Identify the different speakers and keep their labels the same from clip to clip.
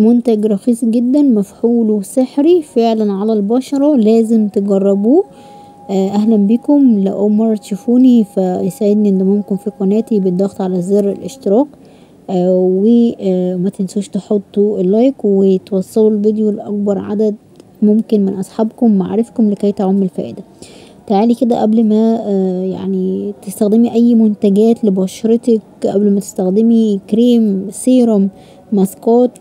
Speaker 1: منتج رخيص جدا مفعوله سحري فعلا على البشرة لازم تجربوه اهلا بكم لو اول مرة تشوفوني فيسعدني انضمامكم في قناتي بالضغط على زر الاشتراك وما تنسوش تحطوا اللايك وتوصلوا الفيديو لاكبر عدد ممكن من اصحابكم معارفكم لكي تعم الفائدة تعالي كده قبل ما يعني تستخدمي اي منتجات لبشرتك قبل ما تستخدمي كريم سيروم ماسكات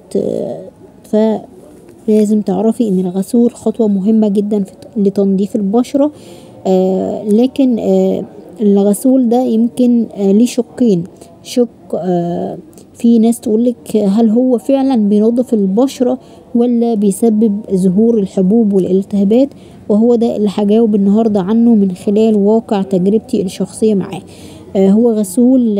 Speaker 1: فلازم تعرفي ان الغسول خطوة مهمة جدا لتنظيف البشرة لكن الغسول ده يمكن ليه شقين شق في ناس تقولك هل هو فعلا بينظف البشرة ولا بيسبب ظهور الحبوب والالتهابات وهو ده اللي هجاوب النهاردة عنه من خلال واقع تجربتي الشخصية معاه هو غسول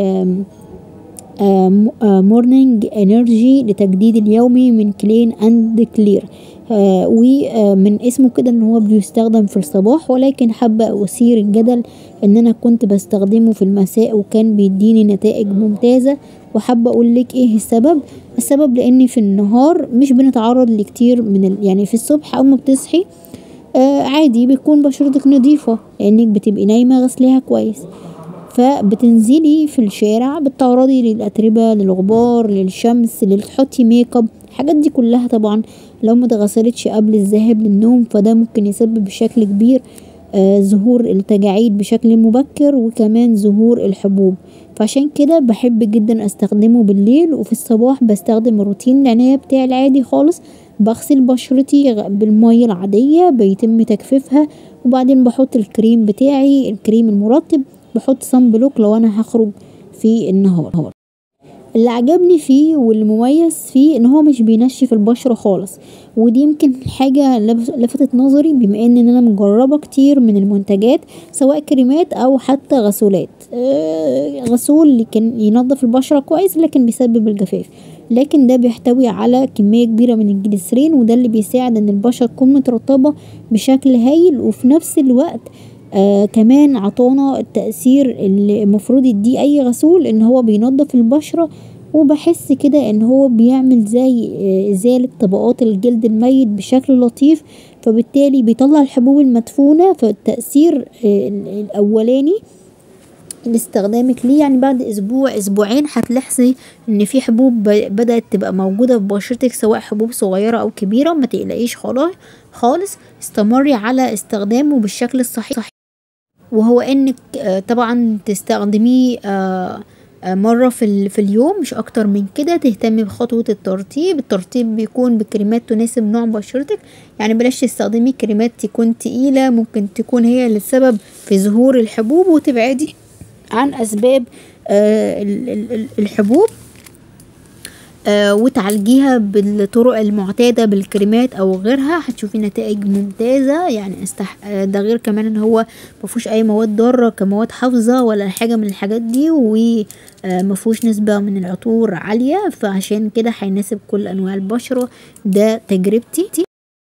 Speaker 1: مورنينج انرجي لتجديد اليومي من كلين اند كلير ومن اسمه كده ان هو بيستخدم في الصباح ولكن حابة اثير الجدل ان انا كنت بستخدمه في المساء وكان بيديني نتائج ممتازة وحابة اقولك ايه السبب السبب لاني في النهار مش بنتعرض لكتير من ال... يعني في الصبح اول ما بتصحي آه عادي بتكون بشرتك نظيفة لانك بتبقي نايمة غسلها كويس فبتنزلي في الشارع بتتعرضي للأتربة للغبار للشمس لتحطي ميك اب الحاجات دي كلها طبعا لو ما اتغسلتش قبل الذهاب للنوم فده ممكن يسبب بشكل كبير آه ظهور التجاعيد بشكل مبكر وكمان ظهور الحبوب فعشان كده بحب جدا استخدمه بالليل وفي الصباح بستخدم الروتين العناية بتاعي العادي خالص بغسل بشرتي بالمية العادية بيتم تجفيفها وبعدين بحط الكريم بتاعي الكريم المرطب بحط صن بلوك لو انا هخرج في النهار اللي عجبني فيه واللي مميز فيه ان هو مش بينشف البشرة خالص ودي يمكن حاجة لفتت نظري بما ان انا مجربة كتير من المنتجات سواء كريمات او حتى غسولات آه غسول اللي كان ينظف البشرة كويس لكن بيسبب الجفاف لكن ده بيحتوي على كمية كبيرة من الجليسرين وده اللي بيساعد ان البشرة تكون مترطبة بشكل هايل وفي نفس الوقت آه كمان عطانا التأثير اللي المفروض يديه أي غسول إن هو بينظف البشرة وبحس كده إن هو بيعمل زي آه إزالة طبقات الجلد الميت بشكل لطيف فبالتالي بيطلع الحبوب المدفونة فالتأثير آه الأولاني لاستخدامك ليه يعني بعد اسبوع اسبوعين هتلاحظي ان في حبوب بدات تبقى موجوده في بشرتك سواء حبوب صغيره او كبيره ما تقلقيش خلاص خالص استمري على استخدامه بالشكل الصحيح وهو انك طبعا تستخدميه مرة في, في اليوم مش أكتر من كده تهتمي بخطوة الترطيب الترطيب بيكون بكريمات تناسب نوع بشرتك يعني بلاش تستخدمي كريمات تكون تقيلة ممكن تكون هي السبب في ظهور الحبوب وتبعدي عن أسباب الحبوب آه وتعالجيها بالطرق المعتادة بالكريمات او غيرها هتشوفي نتائج ممتازة يعني استح... ده غير كمان ان هو مفهوش اي مواد ضارة كمواد حافظة ولا حاجة من الحاجات دي ومفهوش نسبة من العطور عالية فعشان كده هيناسب كل انواع البشرة ده تجربتي